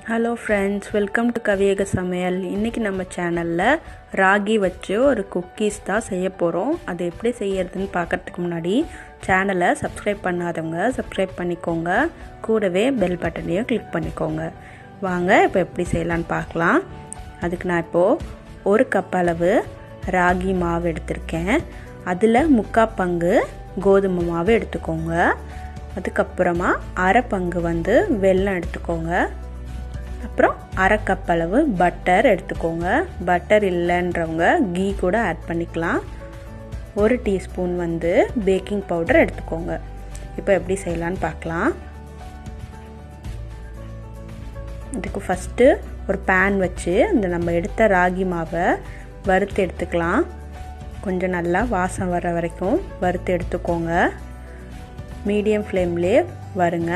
hello friends welcome to கவியக சமையல் இன்றைக்கி நம்ம சேனலில் ராகி வச்சு ஒரு குக்கீஸ் தான் செய்ய போகிறோம் அது எப்படி செய்யறதுன்னு பார்க்கறதுக்கு முன்னாடி சேனலை சப்ஸ்கிரைப் பண்ணாதவங்க சப்ஸ்கிரைப் பண்ணிக்கோங்க கூடவே பெல் பட்டனையும் கிளிக் பண்ணிக்கோங்க வாங்க இப்போ எப்படி செய்யலான்னு பார்க்கலாம் அதுக்கு நான் இப்போது ஒரு கப் அளவு ராகி மாவு எடுத்திருக்கேன் அதில் முக்கால் பங்கு கோதுமை மாவு எடுத்துக்கோங்க அதுக்கப்புறமா அரை பங்கு வந்து வெல்லம் எடுத்துக்கோங்க அப்புறம் அரை கப் அளவு பட்டர் எடுத்துக்கோங்க பட்டர் இல்லைன்றவங்க கீ கூட ஆட் பண்ணிக்கலாம் ஒரு டீஸ்பூன் வந்து பேக்கிங் பவுடர் எடுத்துக்கோங்க இப்போ எப்படி செய்யலான்னு பார்க்கலாம் இதுக்கு ஃபஸ்ட்டு ஒரு பேன் வச்சு இந்த நம்ம எடுத்த ராகி மாவை வறுத்து எடுத்துக்கலாம் கொஞ்சம் நல்லா வாசம் வர வரைக்கும் வறுத்து எடுத்துக்கோங்க மீடியம் ஃப்ளேம்லேயே வருங்க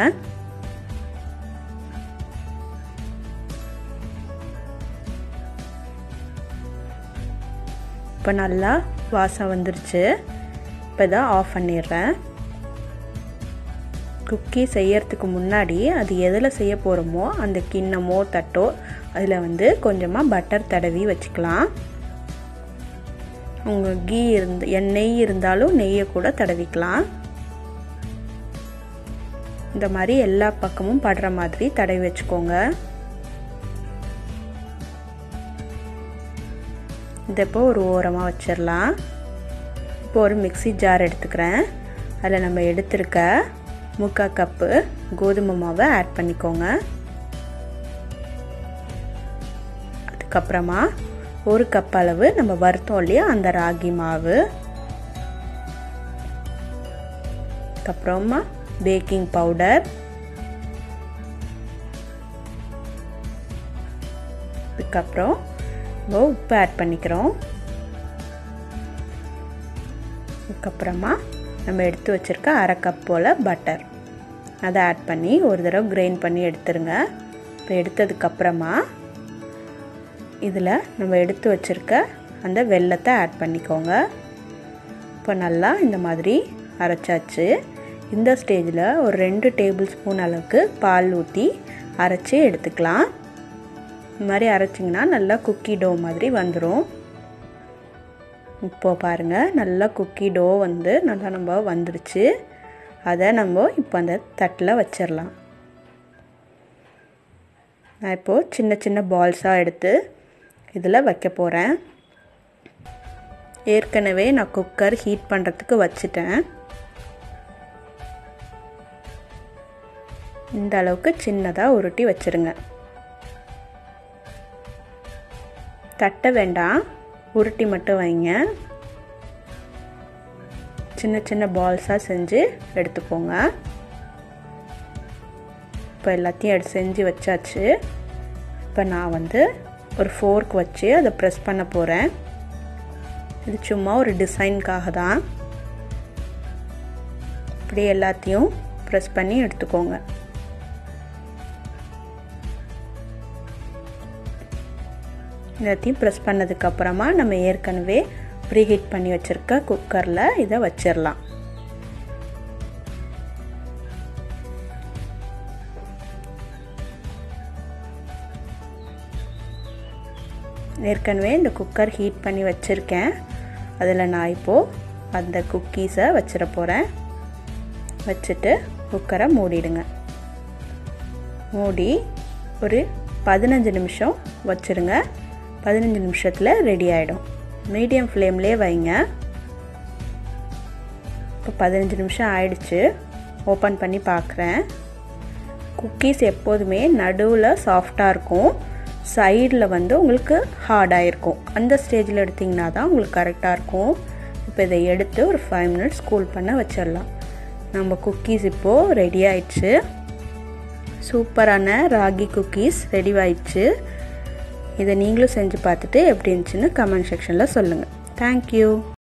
இப்போ நல்லா வாசம் வந்துருச்சு இப்போ தான் ஆஃப் பண்ணிடுறேன் குக்கி செய்யறதுக்கு முன்னாடி அது எதில் செய்ய போகிறோமோ அந்த கிண்ணமோ தட்டோ அதில் வந்து கொஞ்சமாக பட்டர் தடவி வச்சுக்கலாம் உங்கள் கீ இருந்து எண்ணெய் இருந்தாலும் நெய்யை கூட தடவிக்கலாம் இந்த மாதிரி எல்லா பக்கமும் படுற மாதிரி தடவி வச்சுக்கோங்க இதை இப்போ ஒரு ஓரமாக வச்சிடலாம் இப்போ ஒரு மிக்சி ஜார் எடுத்துக்கிறேன் அதில் நம்ம எடுத்திருக்க முக்கால் கப்பு கோதுமை மாவை ஆட் பண்ணிக்கோங்க அதுக்கப்புறமா ஒரு கப் அளவு நம்ம வறுத்தோம் இல்லையா அந்த ராகி மாவு அதுக்கப்புறமா பேக்கிங் பவுடர் அதுக்கப்புறம் உப்பு ஆட் பண்ணிக்கிறோம் அதுக்கப்புறமா நம்ம எடுத்து வச்சுருக்க அரை கப் போல் பட்டர் அதை ஆட் பண்ணி ஒரு தடவை கிரைண்ட் பண்ணி எடுத்துருங்க இப்போ எடுத்ததுக்கப்புறமா இதில் நம்ம எடுத்து வச்சுருக்க அந்த வெள்ளத்தை ஆட் பண்ணிக்கோங்க இப்போ நல்லா இந்த மாதிரி அரைச்சாச்சு இந்த ஸ்டேஜில் ஒரு ரெண்டு டேபிள் ஸ்பூன் அளவுக்கு பால் ஊற்றி அரைச்சி எடுத்துக்கலாம் இந்த மாதிரி அரைச்சிங்கன்னா நல்லா குக்கி டோ மாதிரி வந்துடும் இப்போது பாருங்கள் நல்லா குக்கி டோ வந்து நல்லா நம்ம வந்துடுச்சு அதை நம்ம இப்போ அந்த தட்டில் வச்சிடலாம் நான் இப்போது சின்ன சின்ன பால்ஸாக எடுத்து இதில் வைக்க போகிறேன் ஏற்கனவே நான் குக்கர் ஹீட் பண்ணுறதுக்கு வச்சுட்டேன் இந்த அளவுக்கு சின்னதாக உருட்டி வச்சுருங்க தட்ட வேண்டாம் உருட்டி மட்டும் வைங்க சின்ன சின்ன பால்ஸாக செஞ்சு எடுத்துக்கோங்க இப்போ எல்லாத்தையும் எடுத்து செஞ்சு வச்சாச்சு இப்போ நான் வந்து ஒரு ஃபோர்க் வச்சு அதை ப்ரெஸ் பண்ண போகிறேன் இது சும்மா ஒரு டிசைனுக்காக தான் இப்படி எல்லாத்தையும் ப்ரெஸ் பண்ணி எடுத்துக்கோங்க எல்லாத்தையும் ப்ரெஸ் பண்ணதுக்கப்புறமா நம்ம ஏற்கனவே ப்ரீஹீட் பண்ணி வச்சுருக்க குக்கரில் இதை வச்சிடலாம் ஏற்கனவே இந்த குக்கர் ஹீட் பண்ணி வச்சுருக்கேன் அதில் நான் இப்போது அந்த குக்கீஸை வச்சிட போகிறேன் வச்சுட்டு குக்கரை மூடிடுங்க மூடி ஒரு பதினஞ்சு நிமிஷம் வச்சுருங்க பதினஞ்சு நிமிஷத்தில் ரெடி ஆகிடும் மீடியம் ஃப்ளேம்லேயே வைங்க இப்போ பதினஞ்சு நிமிஷம் ஆயிடுச்சு ஓப்பன் பண்ணி பார்க்குறேன் குக்கீஸ் எப்போதுமே நடுவில் சாஃப்டாக இருக்கும் சைடில் வந்து உங்களுக்கு ஹார்டாக இருக்கும் அந்த ஸ்டேஜில் எடுத்திங்கன்னா தான் உங்களுக்கு கரெக்டாக இருக்கும் இப்போ இதை எடுத்து ஒரு ஃபைவ் மினிட்ஸ் கூல் பண்ண வச்சிடலாம் நம்ம குக்கீஸ் இப்போது ரெடி ஆயிடுச்சு சூப்பரான ராகி குக்கீஸ் ரெடி ஆயிடுச்சு இதை நீங்களும் செஞ்சு பார்த்துட்டு எப்படி இருந்துச்சுன்னு கமெண்ட் செக்ஷனில் சொல்லுங்கள் தேங்க்யூ